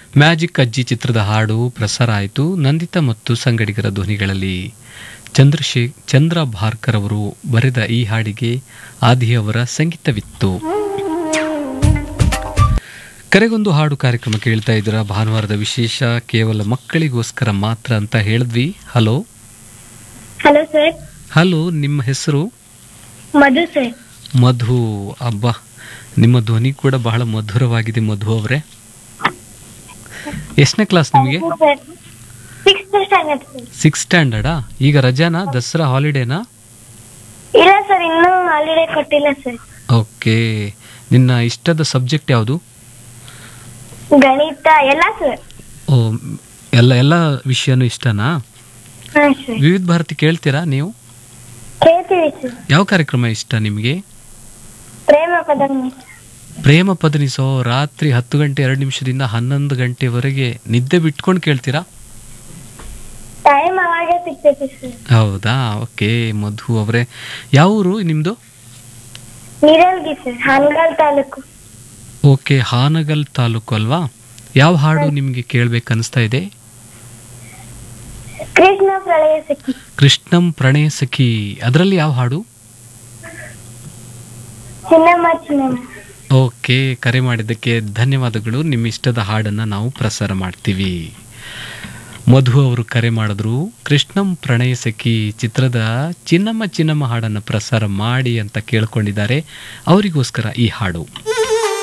magic ಅಜ್ಜಿ ಚಿತ್ರದ ಹಾಡು ಪ್ರಸಾರ ಆಯಿತು ನಂದಿತಾ ಮತ್ತು ಸಂಗಡಿಗರ ಧ್ವನಿಗಳಲ್ಲಿ ಚಂದ್ರಶೇ ಚಂದ್ರ ಭಾರ್ಕರ್ ಅವರು ಬರೆದ ಈ ಹಾಡಿಗೆ ಆದಿಯವರ ಸಂಗೀತವಿತ್ತು ಕರೆಗೊಂದು ಹಾಡು ಕಾರ್ಯಕ್ರಮ ಕೇಳ್ತಾ ಇದ್ದೀರಾ ಭಾನುವಾರದ ವಿಶೇಷ ಕೇವಲ ಮಕ್ಕಳಿಗೋಸ್ಕರ ಮಾತ್ರ ಅಂತ ಹೇಳಿದ್ವಿ ಹಲೋ ಹಲೋ ಸರ್ ಹಲೋ ನಿಮ್ಮ ಹೆಸರು ಮಧು ಸರ್ ಮಧು ಅಬ್ಬಾ ನಿಮ್ಮ ಧ್ವನಿ ಕೂಡ ಬಹಳ ಮಧುರವಾಗಿದೆ ಮಧು ಅವರೇ ಎಷ್ಟನೇ ಕ್ಲಾಸ್ ನಿಮಗೆ sir sixth standard sir six ಸ್ಟ್ಯಾಂಡರ್ಡಾ ಈಗ ರಜಾನಾ ದಸರಾ ಹಾಲಿಡೇನಾ ಇಲ್ಲ ಸರ್ ಇನ್ನೂ ಹಾಲಿಡೇ ಕೊಟ್ಟಿಲ್ಲ ಸರ್ ಓಕೆ ನಿನ್ನ ಇಷ್ಟದ ಸಬ್ಜೆಕ್ಟ್ ಯಾವುದು ಗಣಿತ ಎಲ್ಲ ಸರ್ ಓ ಎಲ್ಲ ಎಲ್ಲ ವಿಷಯನೂ ಇಷ್ಟನಾ ಹಾ ಸರ್ ವಿವಿಧ ಭಾರತಿ ಕೇಳ್ತೀರಾ ನೀವು ಕೇಳ್ತೀವಿ ಸರ್ ಯಾವ ಕಾರ್ಯಕ್ರಮ ಇಷ್ಟ ನಿಮಗೆ ಪ್ರೇಮ ಪದವಿ ಪ್ರೇಮ ಪದನಿಸೋ ರಾತ್ರಿ ಹತ್ತು ಗಂಟೆ ಎರಡು ನಿಮಿಷದಿಂದ ಹನ್ನೊಂದು ಗಂಟೆವರೆಗೆ ನಿದ್ದೆ ಬಿಟ್ಕೊಂಡು ಕೇಳ್ತೀರಾ ಟೈಮ್ ಅವಾಗೆ ಸಿಗ್ತೈತಿ ಸರ್ ಹೌದಾ ಓಕೆ ಮಧು ಅವರೇ ಯಾವ ಊರು ನಿಮ್ಮದು ನೀರಲ್ಗಿ ಸರ್ ಹಾನಗಲ್ ತಾಲೂಕು ಓಕೆ ಹಾನಗಲ್ ತಾಲೂಕು ಅಲ್ವಾ ಯಾವ ಹಾಡು ನಿಮಗೆ ಕೇಳ್ಬೇಕು ಅನಿಸ್ತಾ ಇದೆ ಕೃಷ್ಣ ಪ್ರಳಯ ಸಖಿ ಕೃಷ್ಣಂ ಪ್ರಣಯ ಸಖಿ ಅದರಲ್ಲಿ ಯಾವ ಹಾಡು ಚಿನ್ನಮ್ಮ ಚಿನ್ನಮ್ಮ ಓಕೆ ಕರೆ ಮಾಡಿದ್ದಕ್ಕೆ ಧನ್ಯವಾದಗಳು ನಿಮ್ಮ ಇಷ್ಟದ ಹಾಡನ್ನು ನಾವು ಪ್ರಸಾರ ಮಾಡ್ತೀವಿ ಮಧು ಅವರು ಕರೆ ಮಾಡಿದ್ರು ಕೃಷ್ಣಂ ಪ್ರಣಯ ಸಖಿ ಚಿತ್ರದ ಚಿನ್ನಮ್ಮ ಚಿನ್ನಮ್ಮ ಹಾಡನ್ನು ಪ್ರಸಾರ ಮಾಡಿ ಅಂತ ಕೇಳ್ಕೊಂಡಿದ್ದಾರೆ ಅವರಿಗೋಸ್ಕರ ಈ ಹಾಡು